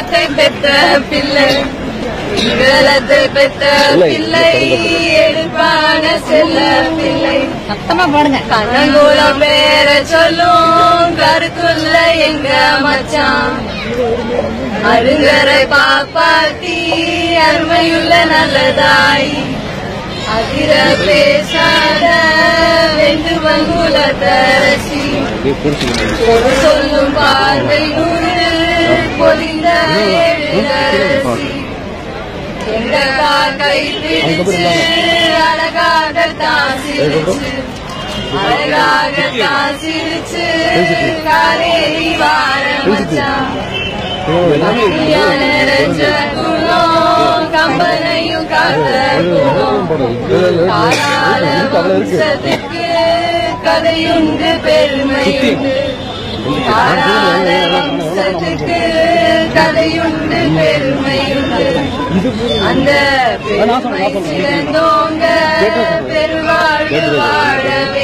வெண்கலத்தை பெற்ற பிள்ளை வெண்கலத்தை பெற்ற பிள்ளை எடுப்பான செல்ல பிள்ளை சத்தமா பாடுங்க கண்ணங்குளம் பேர சொல்லும் கருத்துள்ள எங்க மச்சான் அருங்கரை பாப்பாத்தி அருமையுள்ள நல்லதாய் அதிர பேசாத வென்று வங்குல தரசி ஒரு சொல்லும் பார்வை நூறு பொலிந்த எழுதரசி எங்க கை பிடிச்சு அழகாக தான் சிரிச்சு அழகாக தான் சிரிச்சு காரேரி வார மச்சான் கல்யாண நிறைஞ்ச குளம், கம்பனையும் காத்த குளம். காலால வம்சத்துக்கு கதையுண்டு பெருமையுண்டு காலால வம்சத்துக்கு கதையுண்டு பெருமையுண்டு அந்த பெருமை சிறந்தோங்க பெருவாழ்வு வாழவே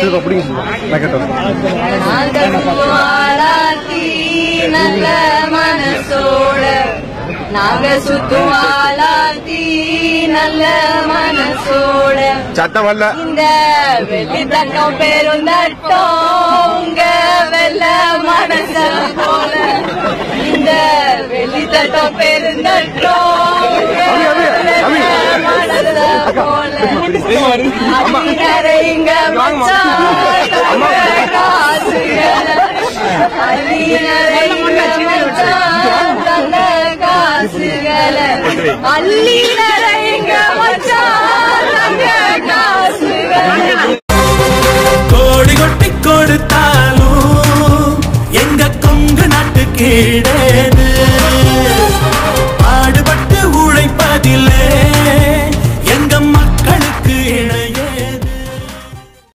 ஆளாத்தி நல்ல மனசோட நாங்க சுத்தும் ஆளாத்தி நல்ல மனசோட சத்தம் வரல இந்த வெள்ளி தட்டம் பெரும் தட்டோங்க வெள்ள மனச போல இந்த வெள்ளி தட்டம் பெரும் தட்டோங்க வெள்ள மனச போல அள்ளி நிறைங்க மச்சான் தங்க காசுகளை. அள்ளி நிறைங்க மச்சான் தங்க காசுகளை. அள்ளி நிறைங்க மச்சான் தங்க காசுகளை கோடி கொட்டி கொடுத்தாலும் எங்க கொங்கு நாட்டு கீழே